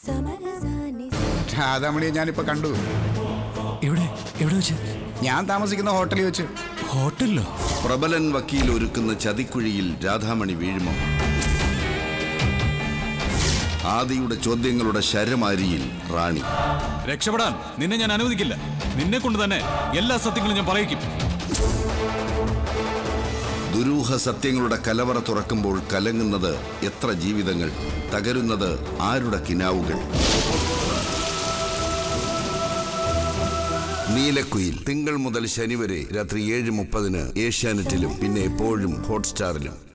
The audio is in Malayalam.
രാധാമണിയെ ഞാനിപ്പോ കണ്ടു എവിടെ എവിടെ വെച്ച് ഞാൻ താമസിക്കുന്ന ഹോട്ടലിൽ വെച്ച് ഹോട്ടലിലോ പ്രബലൻ വക്കീൽ ഒരുക്കുന്ന ചതിക്കുഴിയിൽ രാധാമണി വീഴുമോ ആദിയുടെ ചോദ്യങ്ങളുടെ ശരമാരിയിൽ റാണി രക്ഷപ്പെടാൻ നിന്നെ ഞാൻ അനുവദിക്കില്ല നിന്നെ കൊണ്ട് തന്നെ എല്ലാ സത്യങ്ങളും ഞാൻ പറയിക്കും ദുരൂഹ സത്യങ്ങളുടെ കലവറ തുറക്കുമ്പോൾ കലങ്ങുന്നത് എത്ര ജീവിതങ്ങൾ തകരുന്നത് ആരുടെ കിനാവുകൾ നീലക്കുയിൽ തിങ്കൾ മുതൽ ശനി വരെ രാത്രി ഏഴ് മുപ്പതിന് ഏഷ്യാനെറ്റിലും പിന്നെ എപ്പോഴും ഹോട്ട്സ്റ്റാറിലും